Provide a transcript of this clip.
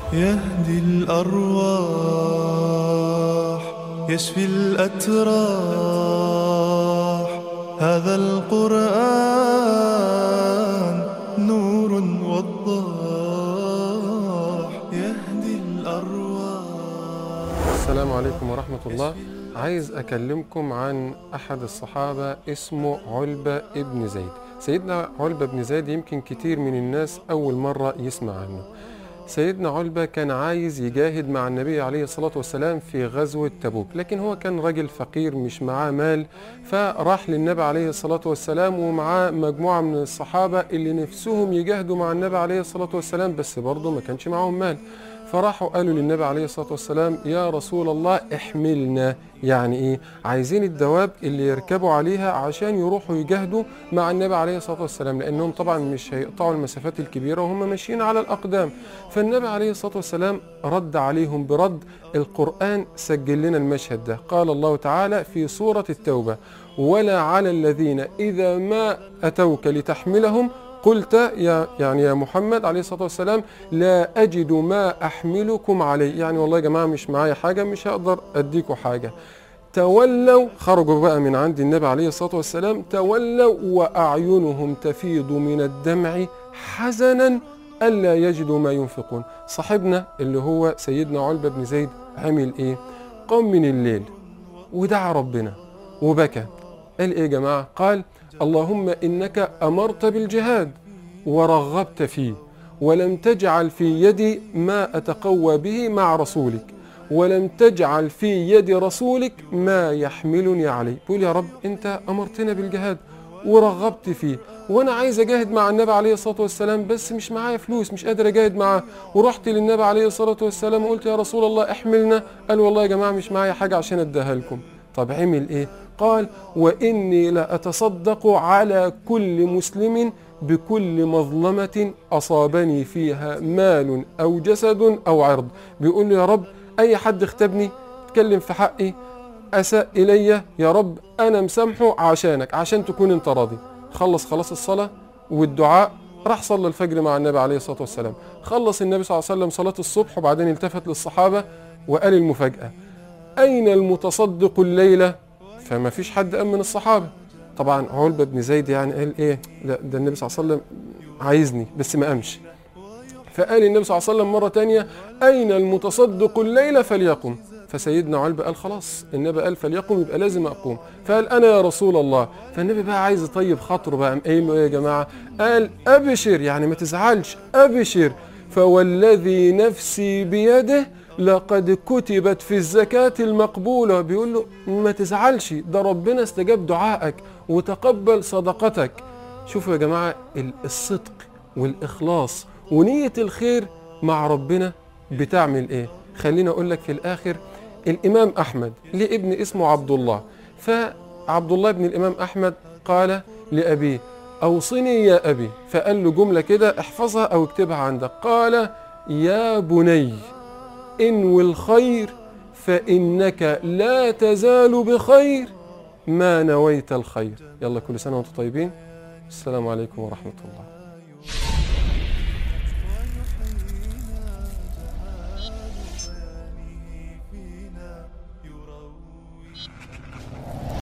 يهدي الأرواح يشفي الأتراح هذا القرآن نور وضاح يهدي الأرواح السلام عليكم ورحمة الله عايز أكلمكم عن أحد الصحابة اسمه علبة ابن زيد سيدنا علبة بن زيد يمكن كتير من الناس أول مرة يسمع عنه سيدنا علبة كان عايز يجاهد مع النبي عليه الصلاة والسلام في غزوة تبوك لكن هو كان راجل فقير مش معاه مال فراح للنبي عليه الصلاة والسلام ومعاه مجموعة من الصحابة اللي نفسهم يجاهدوا مع النبي عليه الصلاة والسلام بس برضه ما كانش معاهم مال فراحوا قالوا للنبي عليه الصلاة والسلام يا رسول الله احملنا يعني ايه عايزين الدواب اللي يركبوا عليها عشان يروحوا يجاهدوا مع النبي عليه الصلاة والسلام لانهم طبعا مش هيقطعوا المسافات الكبيرة وهم ماشيين على الاقدام فالنبي عليه الصلاة والسلام رد عليهم برد القرآن سجل لنا المشهد ده قال الله تعالى في سورة التوبة ولا على الذين إذا ما أتوك لتحملهم قلت يا يعني يا محمد عليه الصلاه والسلام لا اجد ما احملكم عليه يعني والله يا جماعه مش معايا حاجه مش هقدر اديكم حاجه تولوا خرجوا بقى من عند النبي عليه الصلاه والسلام تولوا واعينهم تفيض من الدمع حزنا الا يجدوا ما ينفقون صاحبنا اللي هو سيدنا علبه بن زيد عمل ايه قام من الليل ودعا ربنا وبكى قال ايه يا جماعه قال اللهم انك امرت بالجهاد ورغبت فيه ولم تجعل في يدي ما اتقوى به مع رسولك ولم تجعل في يد رسولك ما يحملني عليه بقول يا رب انت امرتنا بالجهاد ورغبت فيه وانا عايز اجاهد مع النبي عليه الصلاه والسلام بس مش معايا فلوس مش قادر اجاهد معاه ورحت للنبي عليه الصلاه والسلام وقلت يا رسول الله احملنا قال والله يا جماعه مش معايا حاجه عشان اديها لكم طب عمل ايه قال واني لاتصدق على كل مسلم بكل مظلمه اصابني فيها مال او جسد او عرض بيقول له يا رب اي حد اختبني اتكلم في حقي اساء الي يا رب انا مسامحه عشانك عشان تكون انت راضي خلص خلاص الصلاه والدعاء راح صلى الفجر مع النبي عليه الصلاه والسلام خلص النبي صلى الله عليه وسلم صلاه الصبح وبعدين التفت للصحابه وقال المفاجاه اين المتصدق الليله فما فيش حد قام من الصحابه طبعا علبه بن زيد يعني قال ايه لا ده النبي صلى الله عليه وسلم عايزني بس ما قامش فقال النبي صلى الله عليه وسلم مرة تانية أين المتصدق الليلة فليقم فسيدنا علبة قال خلاص النبي قال فليقم يبقى لازم أقوم فقال أنا يا رسول الله فالنبي بقى عايز يطيب خاطره بقى قام قايل له إيه يا جماعة قال أبشر يعني ما تزعلش أبشر فوالذي نفسي بيده لقد كتبت في الزكاة المقبولة بيقول له ما تزعلش ده ربنا استجاب دعائك وتقبل صدقتك شوفوا يا جماعة الصدق والإخلاص ونية الخير مع ربنا بتعمل ايه خليني اقول لك في الاخر الامام احمد ليه ابن اسمه عبد الله فعبد الله بن الامام احمد قال لابيه اوصني يا ابي فقال له جمله كده احفظها او اكتبها عندك قال يا بني انو الخير فانك لا تزال بخير ما نويت الخير يلا كل سنه وانتم طيبين السلام عليكم ورحمه الله